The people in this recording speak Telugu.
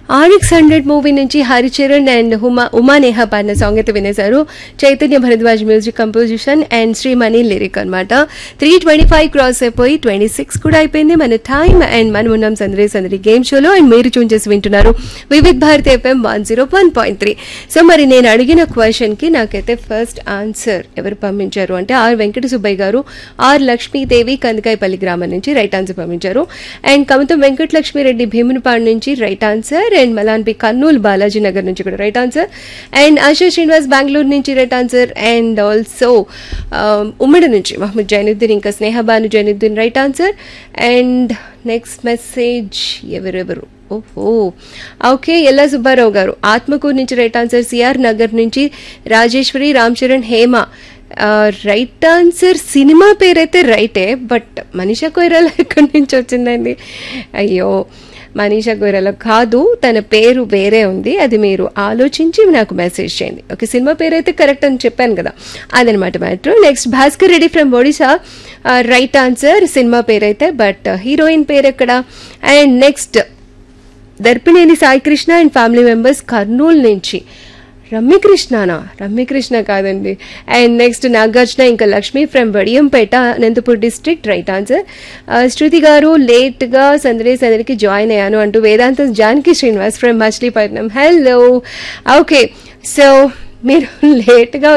ఆర్ఎక్స్ హండ్రెడ్ మూవీ నుంచి హరిచరణ్ అండ్ హుమా ఉమా నేహ పాడిన సాంగ్ అయితే వినేశారు Chaitanya Bharadwaj music composition and Sreemani lyric అనమాట త్రీ ట్వంటీ ఫైవ్ క్రాస్ అయిపోయి ట్వంటీ సిక్స్ కూడా అయిపోయింది మన టైం అండ్ మనం ఉన్నాం సందరి సందరి గేమ్ షోలో అండ్ మీరు చూన్ చేసి వింటున్నారు Vividh Bharati FM one zero one point three so మరి నేను అడిగిన క్వశ్చన్ కి నాకైతే ఫస్ట్ ఆన్సర్ ఎవరు పంపించారు అంటే ఆర్ వెంకట సుబ్బయ్య గారు ఆర్ లక్ష్మీదేవి కందకాయపల్లి గ్రామం నుంచి రైట్ ఆన్సర్ పంపించారు అండ్ కమతం వెంకట లక్ష్మీరెడ్డి భీమునిపాడు నుంచి రైట్ ఆన్సర్ అండ్ మలాన్పి కర్నూలు బాలాజీ నగర్ నుంచి కూడా right answer and Asha Srinivas Bengaluru నుంచి రైట్ ఆన్సర్ అండ్ ఆల్సో ఉమ్మడి నుంచి మహమ్మద్ జైనుద్దీన్ ఇంకా Snehabanu Zainuddin right answer and next message ఎవరెవరు ఓహో ఓకే ఎల్లా సుబ్బారావు గారు ఆత్మకూరు నుంచి రైట్ ఆన్సర్ సిఆర్ నగర్ నుంచి Rajeswari Ram Charan Hema right answer cinema పేరైతే రైటే బట్ మనీషా కొయిరాల ఎక్కడి నుంచి వచ్చిందండి అయ్యో మనీషా గొర్రెల కాదు తన పేరు వేరే ఉంది అది మీరు ఆలోచించి నాకు మెసేజ్ చేయండి ఓకే సినిమా పేరు అయితే కరెక్ట్ అని చెప్పాను కదా అదనమాట matter next Bhaskar Reddy from Odisha right answer cinema పేరు అయితే బట్ హీరోయిన్ పేరు ఎక్కడ and next Darpineni Sai Krishna and family members Kurnool నుంచి రమ్యకృష్ణనా రమ్యకృష్ణ కాదండి అండ్ నెక్స్ట్ నాగార్జున ఇంకా Lakshmi from Vadiyampeta Anantapur district right answer Shruti గారు లేట్గా సందడి సందడికి జాయిన్ అయ్యాను అంటూ Vedantam Janaki Srinivas from Machilipatnam hello okay so మీరు లేట్గా